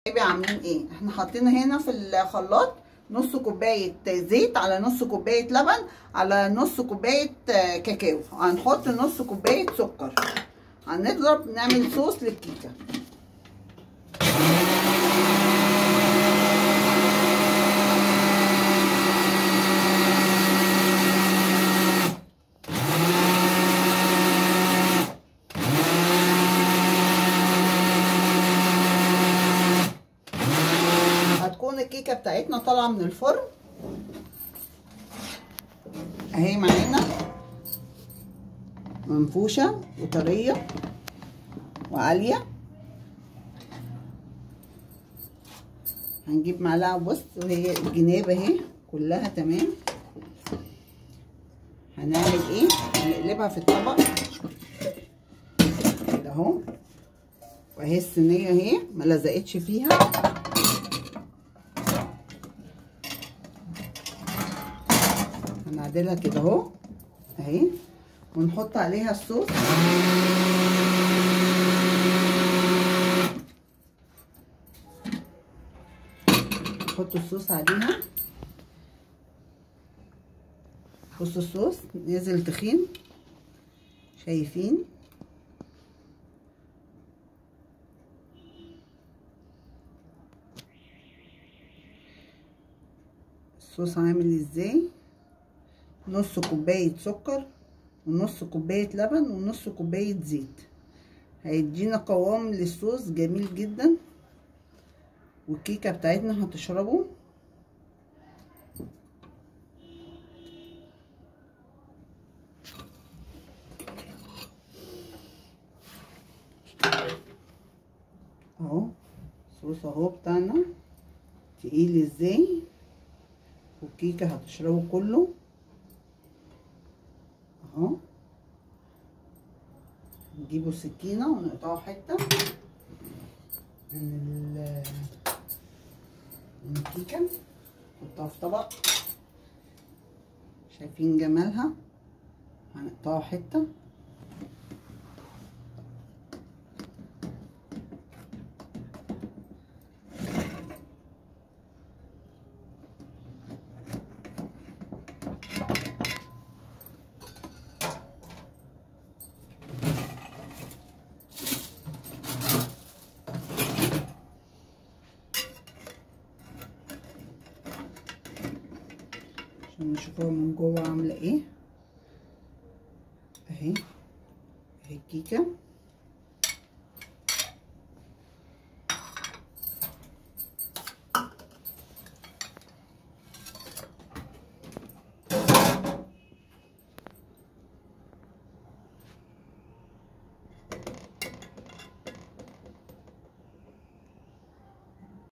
عاملين ايه احنا حاطين هنا في الخلاط نص كوبايه زيت على نص كوبايه لبن على نص كوبايه كاكاو هنحط نص كوبايه سكر هنضرب نعمل صوص للكيكه هتكون الكيكه بتاعتنا طالعه من الفرن اهي معانا منفوشه وطريه وعاليه هنجيب معلقه بص وهي الجناب اهي كلها تمام هنعمل ايه هنقلبها في الطبق كده اهو واهي الصينيه اهي ما لزقتش فيها هنعدلها كده اهو اهي ونحط عليها الصوص نحط الصوص عليها بصوا الصوص نزل تخين شايفين الصوص عامل ازاي نص كوباية سكر ونص كوباية لبن ونص كوباية زيت هيدينا قوام للصوص جميل جدا والكيكة بتاعتنا هتشربه اهو الصوص اهو بتاعنا تقيل ازاي والكيكة هتشربه كله اهو نجيبه سكينة ونقطعه حتة من من الكيكة نحطها في طبق شايفين جمالها هنقطعه حتة عشان نشوفوها من جوه عامله ايه اهي اهي الكيكه